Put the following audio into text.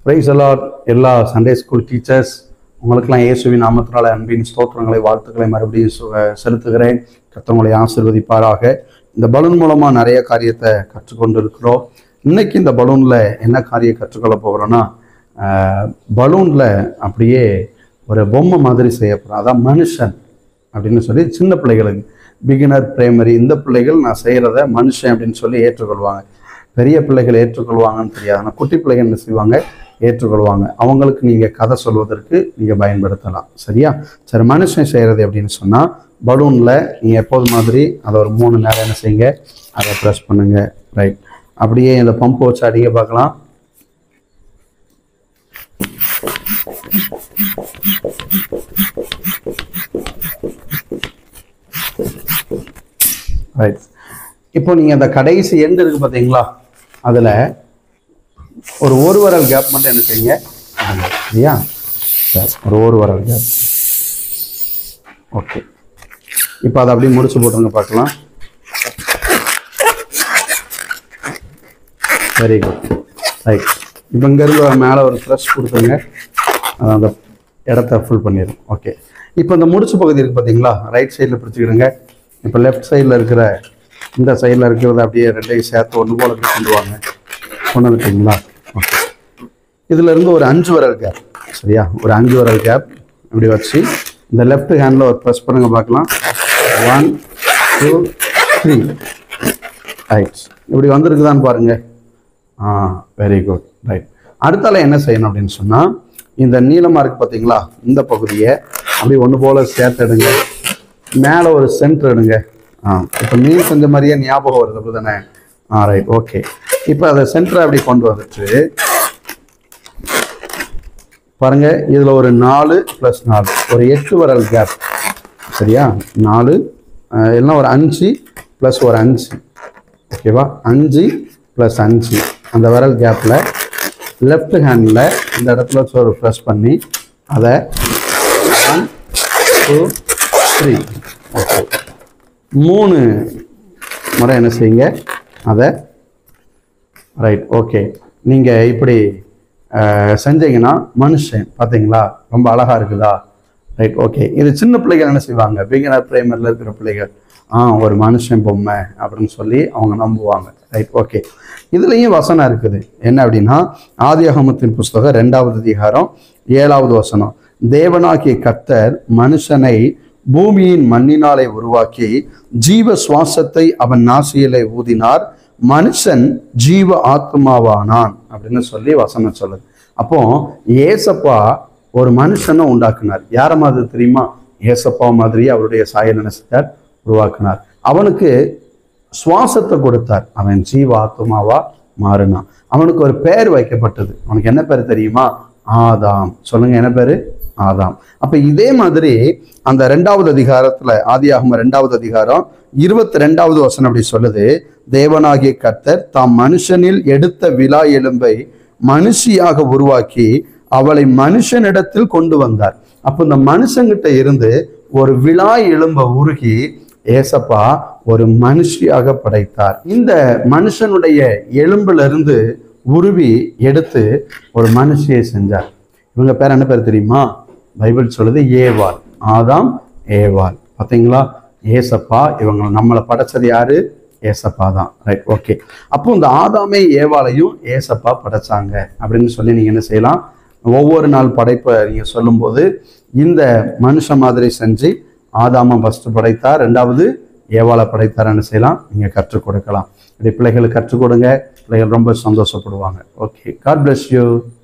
Price எல்லாம் எல்லா Sunday school teachers உங்களுக்கெல்லாம் இயேசுவின் நாமத்தினால அன்பின் ஸ்தோத்திரங்களை வாழ்த்துக்களை மறுபடியும் சு- செலுத்துகிறேன் கர்த்தர் ஆசீர்வதிப்பாராக இந்த பலூன் மூலமாக நிறைய காரியத்தை கற்றுக்கொண்டு இருக்கிறோம் இன்னைக்கு இந்த பலூனில் என்ன காரியம் கற்றுக்கொள்ள போகிறோன்னா பலூனில் அப்படியே ஒரு பொம்மை மாதிரி செய்ய போகிறோம் அதான் மனுஷன் அப்படின்னு சொல்லி சின்ன பிள்ளைகளுக்கு பிகினர் பிரைமரி இந்த பிள்ளைகள் நான் செய்கிறத மனுஷன் அப்படின்னு சொல்லி ஏற்றுக்கொள்வாங்க பெரிய பிள்ளைகள் ஏற்றுக்கொள்வாங்கன்னு தெரியாது ஆனால் குட்டி பிள்ளைகள் என்ன செய்வாங்க ஏற்றுக்கொள்வாங்க அவங்களுக்கு நீங்கள் கதை சொல்வதற்கு நீங்கள் பயன்படுத்தலாம் சரியா சரி மனுஷன் செய்கிறது அப்படின்னு சொன்னால் பலூனில் நீங்கள் எப்போது மாதிரி அதை ஒரு மூணு நேரம் என்ன செய்யுங்க அதை ப்ரெஸ் பண்ணுங்க ரைட் அப்படியே இந்த பம்ப் வச்சு அடிக்க பார்க்கலாம் ரைட் இப்போ நீங்கள் அந்த கடைசி எண்டு இருக்கு பார்த்தீங்களா அதில் ஒரு ஒரு வரல் கேப் மட்டும் என்ன செய்யுங்க விடுங்க. சரியா சரி ஒரு ஒரு வரல் கேப் ஓகே இப்போ அதை அப்படியே முடிச்சு போட்டுருங்க பார்க்கலாம் வெரி குட் ரைட் இப்போ இங்கேருந்து மேலே ஒரு ப்ரெஸ் கொடுத்துருங்க அது அந்த இடத்த ஃபுல் பண்ணிடும் ஓகே இப்போ இந்த முடிச்சு பகுதி இருக்குது பார்த்தீங்களா ரைட் சைடில் பிடிச்சிக்கிடுங்க இப்போ லெஃப்ட் சைடில் இருக்கிற இந்த சைடில் இருக்கிறத அப்படியே ரெண்டையும் சேர்த்து ஒன்று போல இப்படி கொண்டு வாங்க கொண்டு வந்துட்டீங்களா ஓகே இதுல இருந்து ஒரு அஞ்சு விரல் கேப் சரியா ஒரு அஞ்சு விரல் கேப் இப்படி வச்சு இந்த லெஃப்ட் ஹேண்டில் ஒரு ப்ரெஸ் பண்ணுங்க பார்க்கலாம் ஒன் டூ த்ரீ ரைட் இப்படி வந்திருக்குதான்னு பாருங்க ஆ வெரி குட் ரைட் அடுத்தால என்ன செய்யணும் அப்படின்னு சொன்னால் இந்த நீளமாக இருக்கு பார்த்தீங்களா இந்த பகுதியை அப்படி ஒன்று போல சேர்த்து எடுங்க மேலே ஒரு சென்டர் எடுங்க ஆ இப்போ மீன் செஞ்ச மாதிரியே ஞாபகம் வருது அப்படிதானே ஆ ரைட் ஓகே இப்போ அதை சென்டரை அப்படி கொண்டு வந்துட்டு பாருங்க இதுல ஒரு நாலு ப்ளஸ் நாலு ஒரு எட்டு வரல் கேப் சரியா நாலு அஹ், எல்லாம் ஒரு அஞ்சு ப்ளஸ் ஒரு அஞ்சு ஓகேவா அஞ்சு ப்ளஸ் அஞ்சு அந்த விரல் கேப்பில் லெஃப்ட் ஹேண்டில் இந்த இடத்துல வச்சு ஒரு ப்ரெஸ் பண்ணி அதை ஒன் டூ த்ரீ ஓகே மூணு முறை என்ன செய்யுங்க அதை ரைட் ஓகே நீங்கள் இப்படி அஹ், செஞ்சீங்கன்னா மனுஷன் பார்த்தீங்களா ரொம்ப அழகாக இருக்குதா ரைட் ஓகே இது சின்ன பிள்ளைகள் என்ன செய்வாங்க பிகினர் பிரைமரியில் இருக்கிற பிள்ளைகள் ஆ ஒரு மனுஷன் பொம்மை அப்படின்னு சொல்லி அவங்க நம்புவாங்க ரைட் ஓகே இதுலேயும் வசனம் இருக்குது என்ன அப்படின்னா ஆதியாகமத்தின் புஸ்தகம் ரெண்டாவது அதிகாரம் ஏழாவது வசனம் தேவனாகிய கர்த்தர் மனுஷனை பூமியின் மண்ணினாலே உருவாக்கி ஜீவ சுவாசத்தை அவன் நாசியிலே ஊதினார் மனுஷன் ஜீவ ஆத்மாவானான் அப்படின்னு சொல்லி வசனம் சொல்லுது அப்போ ஏசப்பா ஒரு மனுஷனை உண்டாக்குனார் யார மாதிரி தெரியுமா ஏசப்பா மாதிரி அவருடைய சாயல் நினைச்சார் உருவாக்குனார் அவனுக்கு சுவாசத்தை கொடுத்தார் அவன் ஜீவ ஆத்மாவா மாறினான் அவனுக்கு ஒரு பெயர் வைக்கப்பட்டது அவனுக்கு என்ன பேர் தெரியுமா ஆதாம் சொல்லுங்க என்ன பேரு ஆதாம் அப்ப இதே மாதிரி அந்த ரெண்டாவது அதிகாரத்துல ஆதியாகம ரெண்டாவது அதிகாரம் இருபத்தி ரெண்டாவது வசனம் அப்படி சொல்லுது தேவனாகிய கர்த்தர் தாம் மனுஷனில் எடுத்த விழா எலும்பை மனுஷியாக உருவாக்கி அவளை மனுஷனிடத்தில் கொண்டு வந்தார் அப்ப இந்த மனுஷங்கிட்ட இருந்து ஒரு விழா எலும்பை உருகி ஏசப்பா ஒரு மனுஷியாக படைத்தார் இந்த மனுஷனுடைய எலும்புல இருந்து உருவி எடுத்து ஒரு மனுஷியை செஞ்சார் இவங்க பேர் என்ன பேர் தெரியுமா பைபிள் சொல்லுது ஏவாள் ஆதாம் ஏவாள் பார்த்தீங்களா ஏசப்பா இவங்க நம்மளை படைச்சது யாரு ஏசப்பா தான் ரைட் ஓகே அப்போ இந்த ஆதாமே ஏவாளையும் ஏசப்பா படைச்சாங்க அப்படின்னு சொல்லி நீங்க என்ன செய்யலாம் ஒவ்வொரு நாள் படைப்பை நீங்க சொல்லும்போது இந்த மனுஷன் மாதிரி செஞ்சு ஆதாம ஃபர்ஸ்ட் படைத்தார் ரெண்டாவது ஏவாளை படைத்தார் என்ன செய்யலாம் நீங்க கற்றுக் கொடுக்கலாம் இப்படி பிள்ளைகளுக்கு கற்றுக் கொடுங்க பிள்ளைகள் ரொம்ப சந்தோஷப்படுவாங்க ஓகே காட் bless யூ